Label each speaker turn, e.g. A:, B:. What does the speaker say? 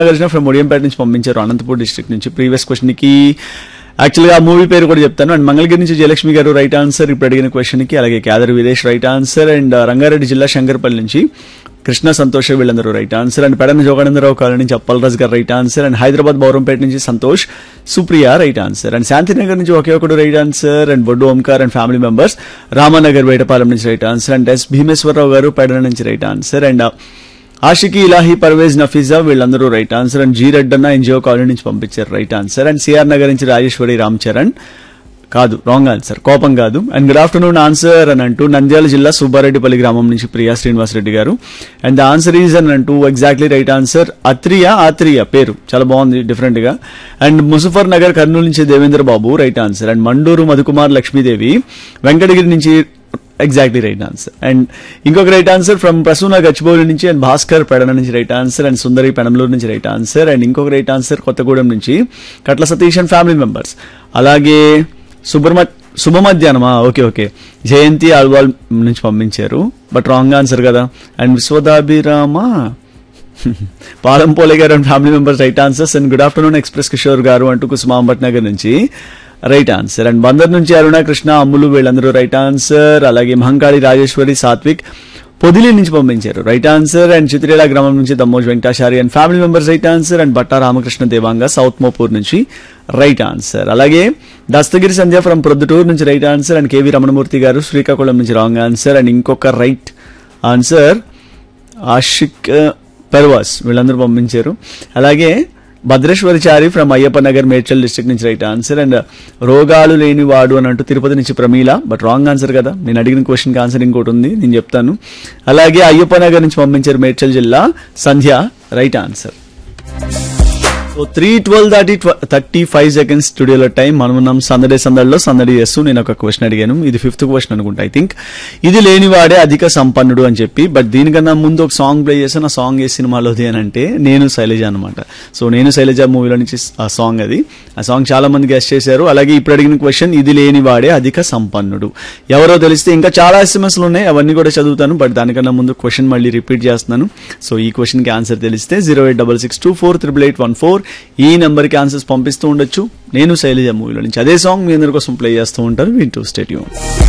A: Nagarjuna from Odiyampeta నుంచి పంపించారు Anantapur district నుంచి ప్రీవియస్ క్వశ్చన్ కి యాక్చువల్గా ఆ మూవీ పేరు కూడా చెప్తాను అండ్ మంగళగిరి నుంచి జయలక్ష్మి గారు రైట్ ఆన్సర్ ఇప్పుడు అడిగిన క్వశ్చన్ కి అలాగే Kedar Videsh right answer and Rangareddy జిల్లా శంకర్పల్లి నుంచి కృష్ణ సంతోష్ వీళ్ళందరూ right answer and Pedana Joganandarao colony నుంచి Appalaraj garu right answer and Hyderabad Bowrampet నుంచి Santosh Supriya right answer and Shantinagar నుంచి ఒకే ఒకడు right answer and Boddu Omkar and family members Ramanagar Vetapalem నుంచి right answer and S Bheemeswararao garu Pedana నుంచి right answer and Ashiqui Ilahi Parvez Nafeeza వీళ్ళందరూ right answer and G Reddanna NGO colony నుంచి పంపించారు right answer and C R Nagar నుంచి రాజేశ్వరి రామ్ చరణ్ కాదు రాంగ్ ఆన్సర్ కోపం కాదు అండ్ గుడ్ ఆఫ్టర్నూన్ ఆన్సర్ అని అంటూ నంద్యాల జిల్లా సుబ్బారెడ్డిపల్లి గ్రామం నుంచి ప్రియా శ్రీనివాస్ రెడ్డి గారు అండ్ ద ఆన్సర్ ఈజ్ అని అంటూ exactly right answer Athriya Athriya పేరు చాలా బాగుంది డిఫరెంట్ గా అండ్ ముజఫర్ నగర్ కర్నూలు నుంచి Devendra Babu right answer and Manduru Madhukumar Lakshmidevi Venkatagiri నుంచి ఎగ్జాక్ట్లీ రైట్ ఆన్సర్ అండ్ ఇంకొక right answer from Prasuna Gachibowli నుంచి అండ్ భాస్కర్ పెడన నుంచి right answer and Sundari Penamaluru నుంచి రైట్ ఆన్సర్ అండ్ ఇంకొక రైట్ ఆన్సర్ కొత్తగూడెం నుంచి Katla Satish and family members అలాగే సుబ్రహ్మ శుభ మధ్యాహ్నమా ఓకే ఓకే జయంతి ఆల్వాల్ నుంచి పంపించారు బట్ రాంగ్ ఆన్సర్ కదా and Vishwadabhirama Palampole garu and family members right answers and good afternoon express Kishore garu అంటూ కుసుమాంబట్ నగర్ నుంచి రైట్ ఆన్సర్ అండ్ బందర్ నుంచి అరుణ కృష్ణ అమ్ములు వీళ్ళందరూ రైట్ ఆన్సర్ అలాగే మహంకాళి రాజేశ్వరి సాత్విక్ పొదిలి నుంచి పంపించారు రైట్ ఆన్సర్ అండ్ చిత్రేల గ్రామం నుంచి Dammoj Venkatachari and family members right answer and Batta Ramakrishna Devanga south Mopur నుంచి రైట్ ఆన్సర్ అలాగే దస్తగిరి సంధ్య ఫ్రమ్ ప్రొద్దుటూరు నుంచి right answer and K V Ramanamurthy garu Srikakulam నుంచి రాంగ్ ఆన్సర్ అండ్ ఇంకొక రైట్ ఆన్సర్ ఆషిక్ పెర్వాస్ వీళ్ళందరూ పంపించారు అలాగే భద్రేశ్వరిచారి ఫ్రమ్ అయ్యప్ప నగర్ మేడ్చల్ డిస్ట్రిక్ట్ నుంచి రైట్ ఆన్సర్ అండ్ రోగాలు లేని వాడు అని అంటూ తిరుపతి నుంచి ప్రమీల బట్ రాంగ్ ఆన్సర్ కదా నేను అడిగిన క్వశ్చన్కి ఆన్సర్ ఇంకోటి ఉంది నేను చెప్తాను అలాగే అయ్యప్ప నగర్ నుంచి పంపించారు మేడ్చల్ జిల్లా Sandhya right answer so three twelve దాటి థర్టీ ఫైవ్ సెకండ్స్ స్టూడియోలో టైం మనం ఉన్నాం సందడి సందడిలో సందడి చేస్తూ నేను ఒక క్వశ్చన్ అడిగాను ఇది ఫిఫ్త్ క్వశ్చన్ అనుకుంటా ఐ థింక్ ఇది లేనివాడే అధిక సంపన్నుడు అని చెప్పి బట్ దీనికన్నా ముందు ఒక సాంగ్ ప్లే చేసాను ఆ సాంగ్ ఏ సినిమాలోది అని అంటే నేను శైలజ అనమాట సో నేను శైలజ మూవీలో నుంచి ఆ సాంగ్ అది ఆ సాంగ్ చాలా మంది గెస్ట్ చేశారు అలాగే ఇప్పుడు అడిగిన క్వశ్చన్ ఇది లేనివాడే అధిక సంపన్నుడు ఎవరో తెలిస్తే ఇంకా చాలా ఎస్ఎంఎస్లు ఉన్నాయి అవన్నీ కూడా చదువుతాను బట్ దానికన్నా ముందు క్వశ్చన్ మళ్ళీ రిపీట్ చేస్తున్నాను సో ఈ క్వశ్చన్ కి ఆన్సర్ తెలిస్తే zero eight double six two four triple eight one four ఈ నెంబర్ కి ఆన్సర్స్ పంపిస్తూ ఉండొచ్చు నేను శైలజ మూవీలో నుంచి అదే సాంగ్ మీ అందరి కోసం ప్లే చేస్తూ ఉంటారు వింటూ స్టేట్యూన్